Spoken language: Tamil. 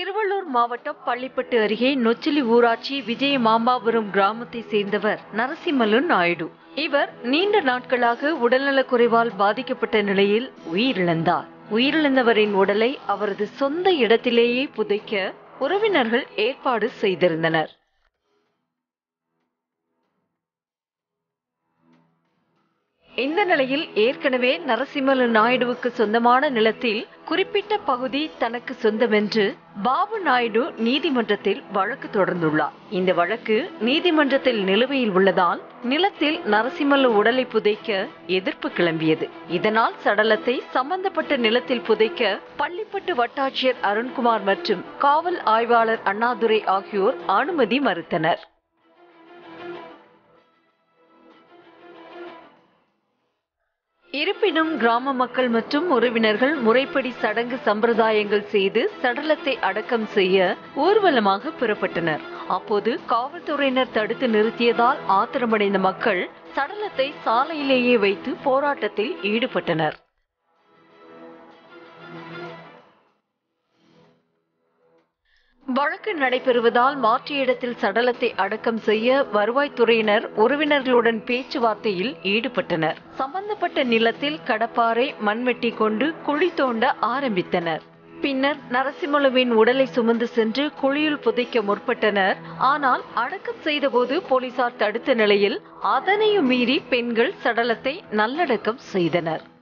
திருவள்ளூர் மாவட்டம் பள்ளிப்பட்டு அருகே நொச்சிலி ஊராட்சி விஜய மாம்பாபுரம் கிராமத்தை சேர்ந்தவர் நரசிம்மலு நாயுடு இவர் நீண்ட நாட்களாக உடல்நலக் குறைவால் பாதிக்கப்பட்ட நிலையில் உயிரிழந்தார் உயிரிழந்தவரின் உடலை அவரது சொந்த இடத்திலேயே புதைக்க உறவினர்கள் ஏற்பாடு செய்திருந்தனர் இந்த நிலையில் ஏற்கனவே நரசிம்மலு நாயுடுவுக்கு சொந்தமான நிலத்தில் குறிப்பிட்ட பகுதி தனக்கு சொந்தமென்று பாபு நாயுடு நீதிமன்றத்தில் வழக்கு தொடர்ந்துள்ளார் இந்த வழக்கு நீதிமன்றத்தில் நிலுவையில் உள்ளதால் நிலத்தில் நரசிம்மலு உடலை புதைக்க எதிர்ப்பு கிளம்பியது இதனால் சடலத்தை சம்பந்தப்பட்ட நிலத்தில் புதைக்க பள்ளிப்பட்டு வட்டாட்சியர் அருண்குமார் மற்றும் காவல் ஆய்வாளர் அண்ணாதுரை ஆகியோர் அனுமதி மறுத்தனர் இருப்பினும் கிராம மக்கள் மற்றும் உறவினர்கள் முறைப்படி சடங்கு சம்பிரதாயங்கள் செய்து சடலத்தை அடக்கம் செய்ய ஊர்வலமாக புறப்பட்டனர் அப்போது காவல்துறையினர் தடுத்து நிறுத்தியதால் ஆத்திரமடைந்த மக்கள் சடலத்தை சாலையிலேயே வைத்து போராட்டத்தில் ஈடுபட்டனர் வழக்கு நடைபெறுவதால் மாற்று இடத்தில் சடலத்தை அடக்கம் செய்ய வருவாய்த்துறையினர் உறவினர்களுடன் பேச்சுவார்த்தையில் ஈடுபட்டனர் சம்பந்தப்பட்ட நிலத்தில் கடப்பாறை மண்வெட்டி கொண்டு குழி தோண்ட ஆரம்பித்தனர் பின்னர் நரசிம்மலுவின் உடலை சுமந்து சென்று குழியில் புதைக்க முற்பட்டனர் ஆனால் அடக்கம் செய்தபோது போலீசார் தடுத்த நிலையில் அதனையும் மீறி பெண்கள் சடலத்தை நல்லடக்கம் செய்தனர்